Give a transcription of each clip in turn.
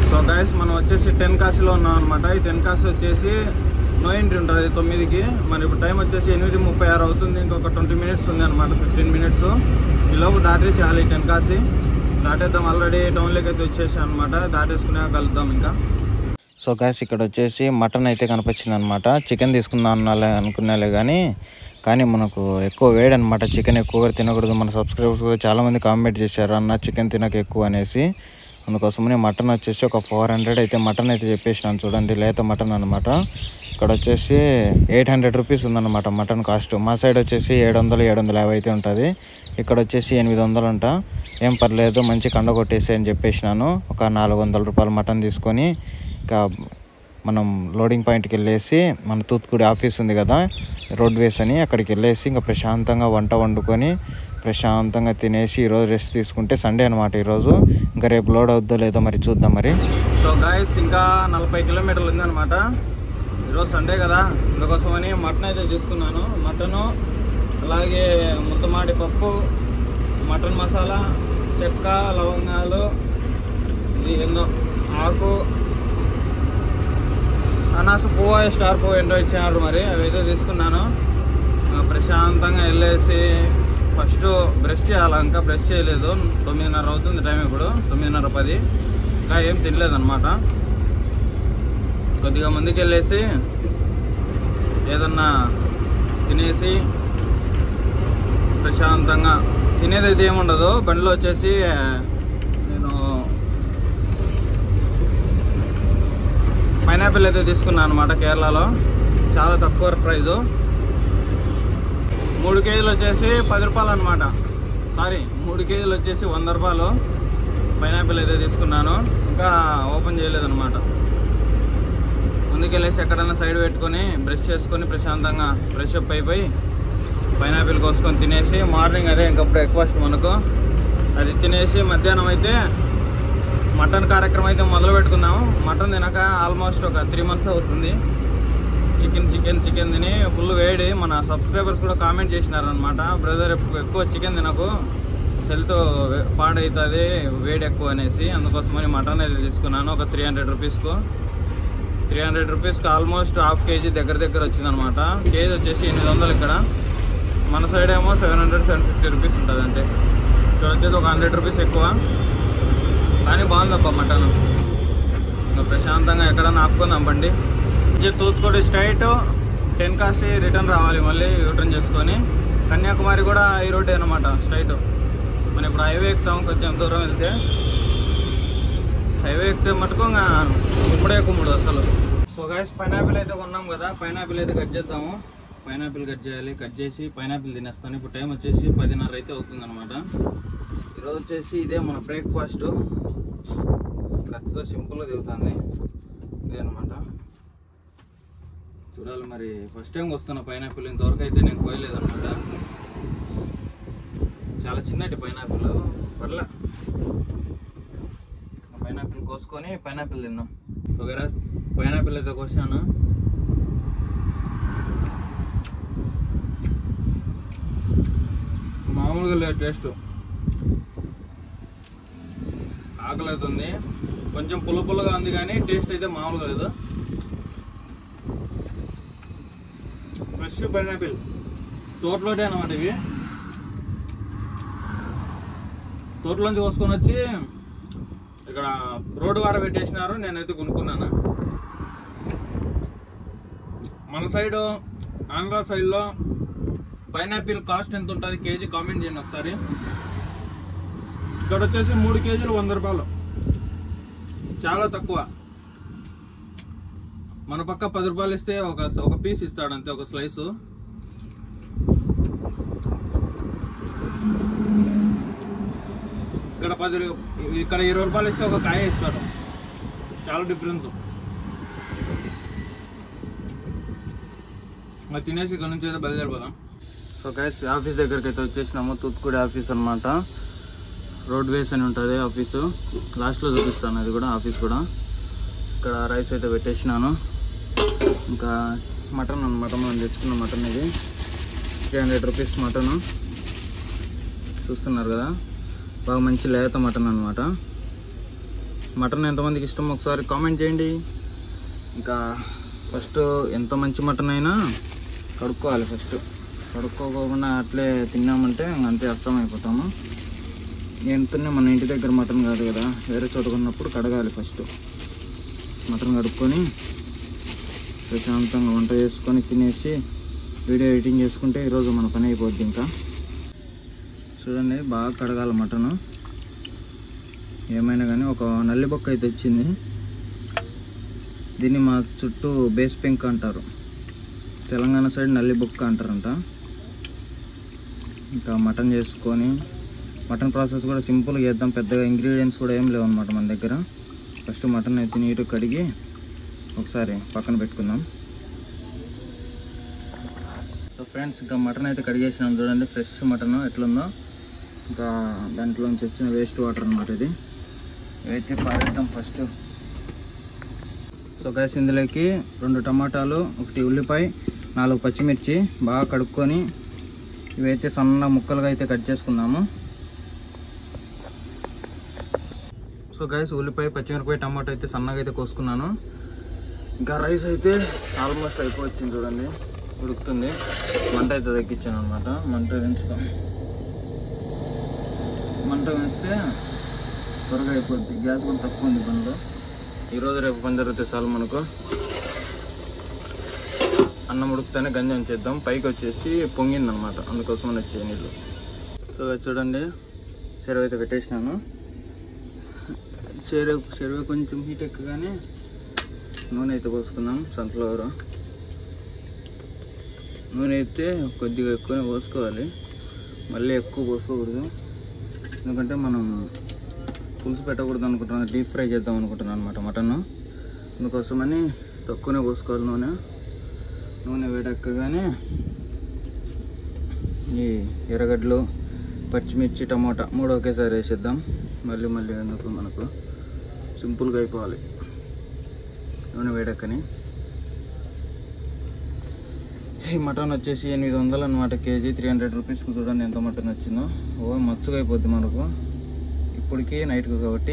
so guys మనం వచ్చేసి ten కాశీలో ఉన్నాం అనమాట ఈ టెన్ కాశీ వచ్చేసి నో ఎంట్రీ ఉంటుంది తొమ్మిదికి మరి ఇప్పుడు టైం వచ్చేసి ఎనిమిది ముప్పై ఆరు అవుతుంది ఇంకొక ట్వంటీ మినిట్స్ ఉంది అనమాట ఫిఫ్టీన్ మినిట్స్ ఈలోపు దాటేసేయాలి ఈ టెన్ కాశీ దాటేద్దాం ఆల్రెడీ టౌన్లోకి అయితే వచ్చేసాం అనమాట దాటేసుకునే కలుద్దాం ఇంకా సో గ్యాస్ ఇక్కడ వచ్చేసి మటన్ అయితే కనిపించింది అనమాట చికెన్ తీసుకుందాం అన్నాలే అనుకున్నాలే కానీ కానీ మనకు ఎక్కువ వేడి అనమాట చికెన్ ఎక్కువగా తినకూడదు మన సబ్స్క్రైబర్స్ కూడా చాలామంది కామెంట్ చేశారు అన్న చికెన్ తినక ఎక్కువ అనేసి అందుకోసమని మటన్ వచ్చేసి ఒక ఫోర్ హండ్రెడ్ అయితే మటన్ అయితే చెప్పేసినాను చూడండి లేత మటన్ అనమాట ఇక్కడ వచ్చేసి ఎయిట్ హండ్రెడ్ రూపీస్ ఉందన్నమాట మటన్ కాస్ట్ మా సైడ్ వచ్చేసి ఏడు వందలు ఏడు వందల యాభై అయితే ఉంటుంది ఇక్కడ వచ్చేసి ఎనిమిది వందలు అంట ఏం పర్లేదు మంచి కండ కొట్టేసి అని చెప్పేసినాను ఒక నాలుగు వందల రూపాయల మటన్ తీసుకొని ఇంకా మనం లోడింగ్ పాయింట్కి వెళ్ళేసి మన తూత్తుకుడి ఆఫీస్ ఉంది కదా రోడ్ వేస్ అని అక్కడికి వెళ్ళేసి ఇంకా ప్రశాంతంగా వంట వండుకొని ప్రశాంతంగా తినేసి ఈరోజు రెస్ట్ తీసుకుంటే సండే అనమాట ఈరోజు ఇంకా రేపు లోడ్ అవుద్దో లేదో మరి చూద్దాం మరి సో గాయస్ ఇంకా నలభై కిలోమీటర్లు ఉందన్నమాట ఈరోజు సండే కదా అందుకోసమని మటన్ అయితే తీసుకున్నాను మటను అలాగే ముద్దమాడి పప్పు మటన్ మసాలా చెక్క లవంగాలు ఇది ఎన్నో ఆకు అనాస పువ్వు స్టార్ పువ్వు ఏంటో ఇచ్చినాడు మరి అవి అయితే తీసుకున్నాను ఆ, ప్రశాంతంగా వెళ్ళేసి ఫస్ట్ బ్రష్ చేయాలి ఇంకా బ్రష్ చేయలేదు తొమ్మిదిన్నర అవుతుంది టైం ఇప్పుడు తొమ్మిదిన్నర పది ఇంకా ఏం తినలేదన్నమాట కొద్దిగా ముందుకు వెళ్ళేసి ఏదన్నా తినేసి ప్రశాంతంగా తినేది అయితే ఏముండదు బండిలో వచ్చేసి నేను పైనాపిల్ అయితే తీసుకున్నాను అనమాట కేరళలో చాలా తక్కువ ప్రైజు మూడు కేజీలు వచ్చేసి పది రూపాయలు అనమాట సారీ మూడు కేజీలు వచ్చేసి వంద రూపాయలు పైనాపిల్ అయితే తీసుకున్నాను ఇంకా ఓపెన్ చేయలేదన్నమాట ముందుకెళ్ళేసి ఎక్కడైనా సైడ్ పెట్టుకొని బ్రష్ చేసుకొని ప్రశాంతంగా ఫ్రెష్ అప్ అయిపోయి పైనాపిల్ కోసుకొని తినేసి మార్నింగ్ అదే ఇంకా బ్రేక్ఫాస్ట్ మనకు అది తినేసి మధ్యాహ్నం అయితే మటన్ కార్యక్రమం అయితే మొదలు పెట్టుకున్నాము మటన్ తినక ఆల్మోస్ట్ ఒక త్రీ మంత్స్ అవుతుంది చికెన్ చికెన్ చికెన్ తిని ఫుల్ వేడి మన సబ్స్క్రైబర్స్ కూడా కామెంట్ చేసినారనమాట బ్రదర్ ఎక్కువ చికెన్ తినకు హెల్త్ పాడవుతుంది వేడి ఎక్కువ అనేసి అందుకోసమని మటన్ అయితే తీసుకున్నాను ఒక త్రీ హండ్రెడ్ రూపీస్కు త్రీ హండ్రెడ్ రూపీస్కి ఆల్మోస్ట్ హాఫ్ కేజీ దగ్గర దగ్గర వచ్చిందనమాట కేజీ వచ్చేసి ఎనిమిది వందలు ఇక్కడ మన సైడ్ ఏమో seven hundred seven fifty rupees ఉంటుంది అంతే ఇక్కడ వచ్చేసి ఒక హండ్రెడ్ రూపీస్ ఎక్కువ కానీ బాగుందబ్బా మటన్ ఇంకా ప్రశాంతంగా ఎక్కడన్నా ఆపుకుందాం బండి ఇది Thoothukudi straight Tenkasi return రావాలి మళ్ళీ యూటర్న్ చేసుకొని కన్యాకుమారి కూడా ఈ రోడ్డే అనమాట స్ట్రైట్ మనం ఇప్పుడు హైవే ఎక్కుతాం కొంచెం దూరం వెళ్తే హైవే ఎక్కితే మటుకు ఇంకా కుమ్ముడే కుమ్ముడు అసలు సో గైస్ పైనాపిల్ అయితే కొన్నాం కదా పైనాపిల్ అయితే కట్ చేద్దాము పైనాపిల్ కట్ చేయాలి కట్ చేసి పైనాపిల్ తినేస్తాను ఇప్పుడు టైం వచ్చేసి పదిన్నర అయితే అవుతుంది అనమాట ఈరోజు వచ్చేసి ఇదే మన బ్రేక్ఫాస్ట్ కత్తితో సింపుల్గా దిగుతుంది ఇదే అనమాట చూడాలి మరి ఫస్ట్ టైం వస్తున్న పైనాపిల్ ఇంతవరకు అయితే నేను కోయలేదు అనమాట చాలా చిన్నటి పైనాపిల్ పర్లే పైనాపిల్ కోసుకొని పైనాపిల్ తిన్నాం ఒకవేళ పైనాపిల్ అయితే కోసాను మామూలుగా లేదు టేస్ట్ ఆకలి అవుతుంది కొంచెం పుల్ల పుల్లగా ఉంది కానీ టేస్ట్ అయితే మామూలుగా లేదు ఫ్రెష్ పైనాపిల్ తోటలోటే అనమాట ఇవి తోటలోంచి కోసుకొని వచ్చి ఇక్కడ రోడ్డు వార పెట్టేసినారు నేనైతే కొనుక్కున్నాను మన సైడ్ ఆంధ్ర సైడ్లో పైనాపిల్ కాస్ట్ ఎంత ఉంటుంది కేజీ కామెంట్ చేయండి ఒకసారి ఇక్కడ వచ్చేసి మూడు కేజీలు వంద రూపాయలు చాలా తక్కువ మన పక్క పది రూపాయలు ఇస్తే ఒక ఒక పీస్ ఇస్తాడు అంతే ఒక స్లైసు ఇక్కడ పది రూ- ఇక్కడ ఇరవై రూపాయలు ఇస్తే ఒక కాయ ఇస్తాడు చాలా డిఫరెన్స్ మరి తినేసి ఇక్కడ నుంచి అయితే బయలుదేరిపోదాం సో గైస్ ఆఫీస్ దగ్గరికి అయితే వచ్చేసినాము తూత్తుకుడి ఆఫీస్ అనమాట రోడ్ వేస్ అని ఉంటుంది ఆఫీసు లాస్ట్లో చూపిస్తాను అది కూడా ఆఫీస్ కూడా ఇక్కడ రైస్ అయితే పెట్టేసినాను ఇంకా మటన్ అనమాట మనం తెచ్చుకున్న మటన్ ఇది త్రీ హండ్రెడ్ రూపీస్ మటన్ చూస్తున్నారు కదా బాగా మంచి లేత మటన్ అనమాట మటన్ ఎంతమందికి ఇష్టం ఒకసారి కామెంట్ చేయండి ఇంకా ఫస్ట్ ఎంత మంచి మటన్ అయినా కడుక్కోవాలి ఫస్ట్ కడుక్కోకుండా అట్లే తిన్నామంటే ఇంక అంతే అర్థమైపోతాము ఎంతనే మన ఇంటి దగ్గర మటన్ కాదు కదా వేరే చోట కొన్నప్పుడు కడగాలి ఫస్ట్ మటన్ కడుక్కొని ప్రశాంతంగా వంట చేసుకొని తినేసి వీడియో ఎడిటింగ్ చేసుకుంటే ఈరోజు మన పని అయిపోద్ది ఇంకా చూడండి బాగా కడగాలి మటన్ ఏమైనా కానీ ఒక నల్లి బొక్క అయితే వచ్చింది దీన్ని మా చుట్టూ బేస్ పెంక్ అంటారు తెలంగాణ సైడ్ నల్లి బొక్క అంటారంట ఇంకా మటన్ చేసుకొని మటన్ ప్రాసెస్ కూడా సింపుల్గా చేద్దాం పెద్దగా ఇంగ్రీడియంట్స్ కూడా ఏం లేవు అనమాట మన దగ్గర ఫస్ట్ మటన్ అయితే నీట్గా కడిగి ఒకసారి పక్కన పెట్టుకుందాం సో ఫ్రెండ్స్ ఇంకా మటన్ అయితే కడిగేసినాం చూడండి ఫ్రెష్ మటన్ ఎట్లుందో ఇంకా దాంట్లోంచి వచ్చిన వేస్ట్ వాటర్ అనమాట ఇది ఇవైతే పారేద్దాం ఫస్ట్ సో గైస్ ఇందులోకి రెండు టమాటాలు ఒకటి ఉల్లిపాయ నాలుగు పచ్చిమిర్చి బాగా కడుక్కొని ఇవైతే సన్న ముక్కలుగా అయితే కట్ చేసుకుందాము సో గైస్ ఉల్లిపాయ పచ్చిమిరపకాయ టమాటో అయితే సన్నగా అయితే కోసుకున్నాను ఇంకా రైస్ అయితే ఆల్మోస్ట్ అయిపోవచ్చింది చూడండి ఉడుకుతుంది మంట అయితే తగ్గించాను అనమాట మంట పెంచుతాం మంట పెంచితే త్వరగా అయిపోద్ది గ్యాస్ కూడా తక్కువ ఉంది బండ్లో ఈరోజు రేపు పని జరిగితే చాలు మనకు అన్నం ఉడికితేనే గంజం చేద్దాం పైకి వచ్చేసి పొంగింది అనమాట అందుకోసం వచ్చే నీళ్ళు సో అది చూడండి చెరువు అయితే పెట్టేసినాను చెరువు చెరువు కొంచెం హీట్ ఎక్కగానే నూనె అయితే పోసుకుందాం సన్ఫ్లవర్ నూనె అయితే కొద్దిగా ఎక్కువనే పోసుకోవాలి మళ్ళీ ఎక్కువ పోసుకోకూడదు ఎందుకంటే మనం పులుసు పెట్టకూడదు అనుకుంటున్నాను డీప్ ఫ్రై చేద్దాం అనుకుంటున్నాను అనమాట మటన్ అందుకోసమని తక్కువనే పోసుకోవాలి నూనె నూనె వేడెక్కగానే ఈ ఎర్రగడ్డలు పచ్చిమిర్చి టమోటా మూడు ఒకేసారి వేసేద్దాం మళ్ళీ మళ్ళీ ఎందుకు మనకు సింపుల్గా అయిపోవాలి నూనె వేడెక్కని ఈ మటన్ వచ్చేసి ఎనిమిది వందలు అనమాట కేజీ త్రీ హండ్రెడ్ రూపీస్కి చూడండి ఎంత మటన్ వచ్చిందో ఓ మచ్చుగా అయిపోద్ది మనకు ఇప్పటికి నైట్కి కాబట్టి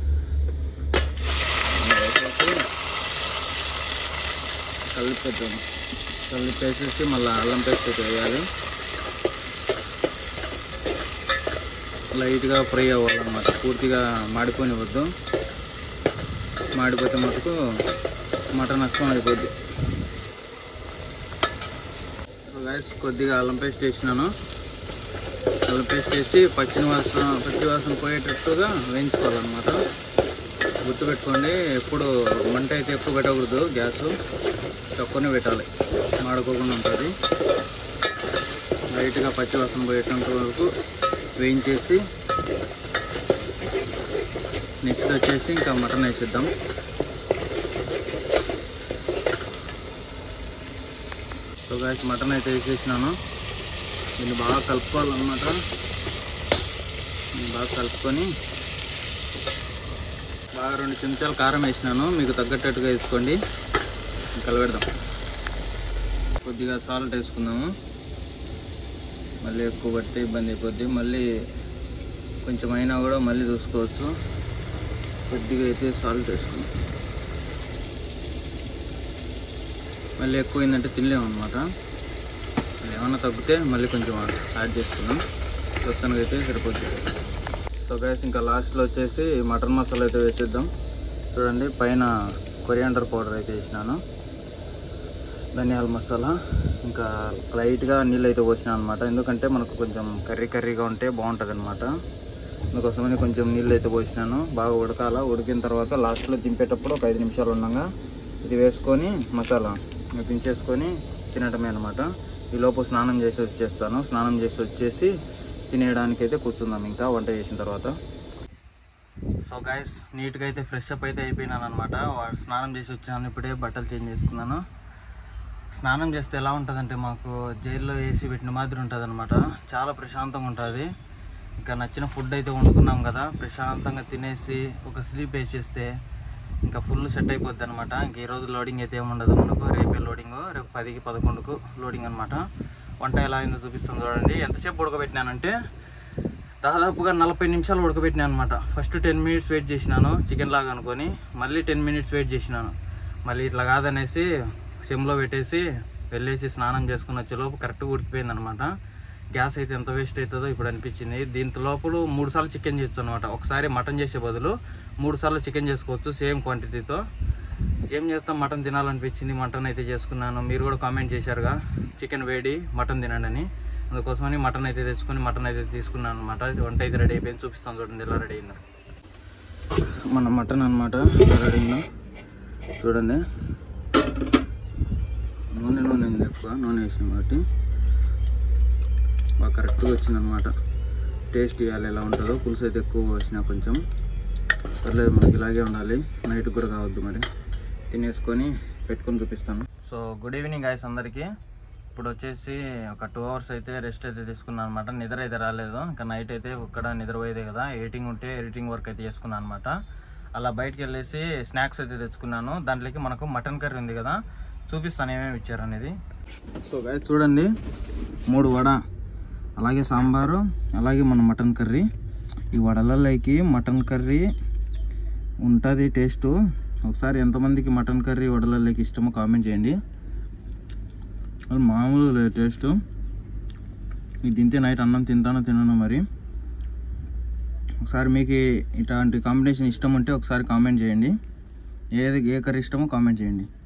కలిపేద్దాం కలిపేసేసి మళ్ళీ అల్లం పేస్ట్ అయితే వేయాలి లైట్గా ఫ్రై అవ్వాలన్నమాట పూర్తిగా మాడిపోనివద్దు మాడిపోతే మటుకు మటన్ నష్టం అయిపోద్ది గైస్ కొద్దిగా అల్లం పేస్ట్ వేసినాను అల్లం పేస్ట్ వేసి పచ్చిన వాసన పచ్చి వాసన పోయేటట్టుగా వేయించుకోవాలన్నమాట గుర్తుపెట్టుకోండి ఎప్పుడు మంట అయితే ఎక్కువ పెట్టకూడదు గ్యాస్ తక్కువనే పెట్టాలి మాడుకోకుండా ఉంటుంది లైట్గా పచ్చి వాసన పోయేటంత వరకు వేయించేసి నెక్స్ట్ వచ్చేసి ఇంకా మటన్ వేసేద్దాం సో గాయస్ మటన్ అయితే వేసేసినాను దీన్ని బాగా కలుపుకోవాలన్నమాట దీన్ని బాగా కలుపుకొని బాగా రెండు చెంచాలు కారం వేసినాను మీకు తగ్గట్టుగా వేసుకోండి కలబెడదాం కొద్దిగా సాల్ట్ వేసుకుందాము మళ్ళీ ఎక్కువ పడితే ఇబ్బంది అయిపోద్ది మళ్ళీ కొంచెం అయినా కూడా మళ్ళీ చూసుకోవచ్చు కొద్దిగా అయితే సాల్ట్ వేసుకుందాం మళ్ళీ ఎక్కువైందంటే తినలేము అనమాట ఏమన్నా తగ్గితే మళ్ళీ కొంచెం యాడ్ చేసుకుందాం ప్రస్తుతానికి అయితే సరిపోతుంది సో గైస్ ఇంకా లాస్ట్లో వచ్చేసి మటన్ మసాలా అయితే వేసేద్దాం చూడండి పైన కొరియాండర్ పౌడర్ అయితే వేసినాను ధనియాల మసాలా ఇంకా లైట్గా నీళ్ళు అయితే పోసినాను అనమాట ఎందుకంటే మనకు కొంచెం కర్రీ కర్రీగా ఉంటే బాగుంటుంది అనమాట అందుకోసమని కొంచెం నీళ్ళు అయితే పోసినాను బాగా ఉడకాల ఉడికిన తర్వాత లాస్ట్లో దింపేటప్పుడు ఒక ఐదు నిమిషాలు ఉండగా ఇది వేసుకొని మసాలా ఇంకా దించేసుకొని తినడమే అనమాట ఈ లోపు స్నానం చేసి వచ్చేస్తాను స్నానం చేసి వచ్చేసి తినేయడానికి అయితే కూర్చుందాం ఇంకా వంట చేసిన తర్వాత సో గైస్ నీట్గా అయితే ఫ్రెష్ అప్ అయితే అయిపోయినాను అనమాట స్నానం చేసి వచ్చాను ఇప్పుడే బట్టలు చేంజ్ చేసుకున్నాను స్నానం చేస్తే ఎలా ఉంటుందంటే మాకు జైల్లో ఏసీ పెట్టిన మాదిరి ఉంటుంది అనమాట చాలా ప్రశాంతంగా ఉంటుంది ఇంకా నచ్చిన ఫుడ్ అయితే వండుకున్నాం కదా ప్రశాంతంగా తినేసి ఒక స్లీప్ వేసేస్తే ఇంకా ఫుల్ సెట్ అయిపోద్ది అనమాట ఇంక ఈ రోజు లోడింగ్ అయితే ఏముండదు మనకు రేపే లోడింగ్ రేపు పదికి పదకొండుకు లోడింగ్ అనమాట వంట ఎలా అయిందో చూపిస్తుంది చూడండి ఎంతసేపు ఉడకబెట్టినానంటే దాదాపుగా నలభై నిమిషాలు ఉడకబెట్టినా అనమాట ఫస్ట్ టెన్ మినిట్స్ వెయిట్ చేసినాను చికెన్ లాగా అనుకొని మళ్ళీ టెన్ మినిట్స్ వెయిట్ చేసినాను మళ్ళీ ఇట్లా కాదనేసి సిమ్లో పెట్టేసి వెళ్ళేసి స్నానం చేసుకుని వచ్చే లోపు కరెక్ట్గా ఉడికిపోయింది అనమాట గ్యాస్ అయితే ఎంత వేస్ట్ అవుతుందో ఇప్పుడు అనిపించింది దీంతో లోపల మూడు సార్లు చికెన్ చేయొచ్చు అనమాట ఒకసారి మటన్ చేసే బదులు మూడు సార్లు చికెన్ చేసుకోవచ్చు సేమ్ క్వాంటిటీతో ఏం చేస్తాం మటన్ తినాలనిపించింది మటన్ అయితే చేసుకున్నాను మీరు కూడా కామెంట్ చేశారుగా చికెన్ వేడి మటన్ తినండి అని అందుకోసమని మటన్ అయితే తెచ్చుకొని మటన్ అయితే తీసుకున్నాను అనమాట వంట అయితే రెడీ అయిపోయింది చూపిస్తాను చూడండి ఎలా రెడీ అయిందో మన మటన్ అనమాట రెడీ అయిందో చూడండి నూనె నూనె ఉంది ఎక్కువ నూనె వేసిన కాబట్టి బాగా కరెక్ట్గా వచ్చిందనమాట టేస్ట్ ఇవ్వాలి ఎలా ఉంటుందో పులుసు అయితే ఎక్కువ వచ్చినా కొంచెం పర్లేదు మనకి ఇలాగే ఉండాలి నైట్ కూడా కావద్దు మరి తినేసుకొని పెట్టుకొని చూపిస్తాను సో గుడ్ ఈవినింగ్ గాయస్ అందరికీ ఇప్పుడు వచ్చేసి ఒక టూ అవర్స్ అయితే రెస్ట్ అయితే తీసుకున్నాను అనమాట నిద్ర అయితే రాలేదు ఇంకా నైట్ అయితే ఇక్కడ నిద్రపోయేదే కదా ఎడిటింగ్ ఉంటే ఎడిటింగ్ వర్క్ అయితే చేసుకున్నాను అనమాట అలా బయటికి వెళ్ళేసి స్నాక్స్ అయితే తెచ్చుకున్నాను దాంట్లోకి మనకు మటన్ కర్రీ ఉంది కదా చూపిస్తాను ఏమేమి ఇచ్చారు అనేది సో గాయస్ చూడండి మూడు వడ అలాగే సాంబారు అలాగే మన మటన్ కర్రీ ఈ వడలలోకి మటన్ కర్రీ ఉంటుంది టేస్ట్ ఒకసారి ఎంతమందికి మటన్ కర్రీ వడలలోకి ఇష్టమో కామెంట్ చేయండి అది మామూలు లేదు టేస్ట్ ఇది తింటే నైట్ అన్నం తింటానో తినను మరి ఒకసారి మీకు ఇట్లాంటి కాంబినేషన్ ఇష్టం ఉంటే ఒకసారి కామెంట్ చేయండి ఏది ఏ కర్రీ ఇష్టమో కామెంట్ చేయండి